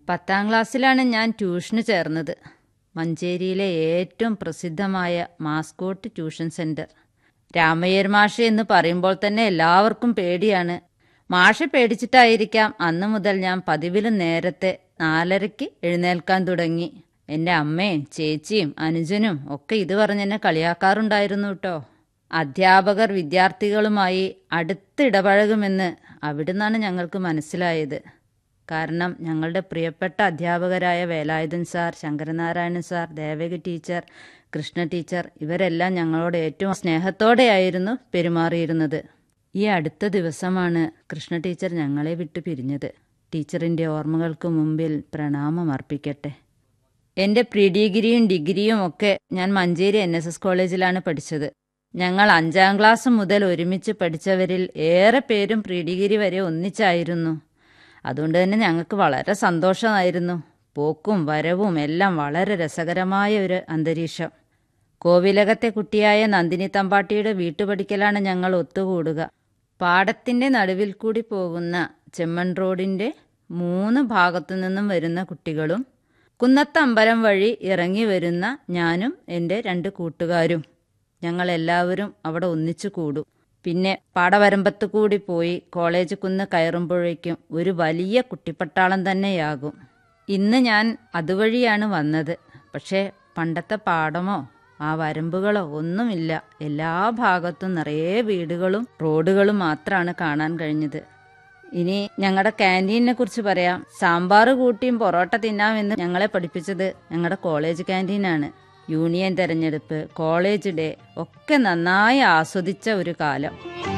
പത്താം ക്ലാസ്സിലാണ് ഞാൻ ട്യൂഷന് ചേർന്നത് മഞ്ചേരിയിലെ ഏറ്റവും പ്രസിദ്ധമായ മാസ്കോട്ട് ട്യൂഷൻ സെന്റർ രാമയ്യർ മാഷ് എന്ന് പറയുമ്പോൾ തന്നെ എല്ലാവർക്കും പേടിയാണ് മാഷെ പേടിച്ചിട്ടായിരിക്കാം അന്ന് മുതൽ ഞാൻ പതിവിലും നേരത്തെ നാലരയ്ക്ക് എഴുന്നേൽക്കാൻ തുടങ്ങി എൻ്റെ അമ്മയും ചേച്ചിയും അനുജനും ഒക്കെ ഇത് പറഞ്ഞെന്നെ കളിയാക്കാറുണ്ടായിരുന്നു കേട്ടോ അധ്യാപകർ വിദ്യാർത്ഥികളുമായി അടുത്തിടപഴകുമെന്ന് അവിടുന്നാണ് ഞങ്ങൾക്ക് മനസ്സിലായത് കാരണം ഞങ്ങളുടെ പ്രിയപ്പെട്ട അധ്യാപകരായ Velayudhan sir Sankaranarayanan sir Devaki teacher Krishna teacher ഇവരെല്ലാം ഞങ്ങളോട് ഏറ്റവും സ്നേഹത്തോടെയായിരുന്നു പെരുമാറിയിരുന്നത് ഈ അടുത്ത ദിവസമാണ് കൃഷ്ണ ടീച്ചർ ഞങ്ങളെ വിട്ടു പിരിഞ്ഞത് ടീച്ചറിൻ്റെ ഓർമ്മകൾക്ക് മുമ്പിൽ പ്രണാമം അർപ്പിക്കട്ടെ എൻ്റെ പ്രീ ഡിഗ്രിയും ഡിഗ്രിയും ഒക്കെ ഞാൻ മഞ്ചേരി എൻ എസ് എസ് കോളേജിലാണ് പഠിച്ചത് ഞങ്ങൾ അഞ്ചാം ക്ലാസ് മുതൽ ഒരുമിച്ച് പഠിച്ചവരിൽ ഏറെ പേരും പ്രീ ഡിഗ്രി വരെ ഒന്നിച്ചായിരുന്നു അതുകൊണ്ട് തന്നെ ഞങ്ങൾക്ക് വളരെ സന്തോഷമായിരുന്നു പോക്കും വരവും എല്ലാം വളരെ രസകരമായ ഒരു അന്തരീക്ഷം കോവിലകത്തെ കുട്ടിയായ നന്ദിനി തമ്പാട്ടിയുടെ വീട്ടുപടിക്കലാണ് ഞങ്ങൾ ഒത്തുകൂടുക പാടത്തിന്റെ നടുവിൽ കൂടി പോകുന്ന ചെമ്മൺ റോഡിന്റെ മൂന്ന് ഭാഗത്തു നിന്നും വരുന്ന കുട്ടികളും കുന്നത്തമ്പലം വഴി ഇറങ്ങി വരുന്ന ഞാനും എൻ്റെ രണ്ട് കൂട്ടുകാരും ഞങ്ങൾ എല്ലാവരും അവിടെ ഒന്നിച്ചു കൂടും പിന്നെ പാടവരമ്പത്ത് കൂടി പോയി കോളേജ് കുന്ന് കയറുമ്പോഴേക്കും ഒരു വലിയ കുട്ടിപ്പട്ടാളം തന്നെയാകും ഇന്ന് ഞാൻ അതുവഴിയാണ് വന്നത് പക്ഷേ പണ്ടത്തെ പാടമോ ആ വരമ്പുകളോ ഒന്നുമില്ല എല്ലാ ഭാഗത്തും നിറയെ വീടുകളും റോഡുകളും മാത്രമാണ് കാണാൻ കഴിഞ്ഞത് ഇനി ഞങ്ങളുടെ ക്യാൻറ്റീനിനെ കുറിച്ച് പറയാം സാമ്പാർ കൂട്ടിയും പൊറോട്ട തിന്നാമെന്ന് ഞങ്ങളെ പഠിപ്പിച്ചത് ഞങ്ങളുടെ കോളേജ് ക്യാൻറ്റീനാണ് യൂണിയൻ തെരഞ്ഞെടുപ്പ് കോളേജ് ഡേ ഒക്കെ നന്നായി ആസ്വദിച്ച ഒരു കാലം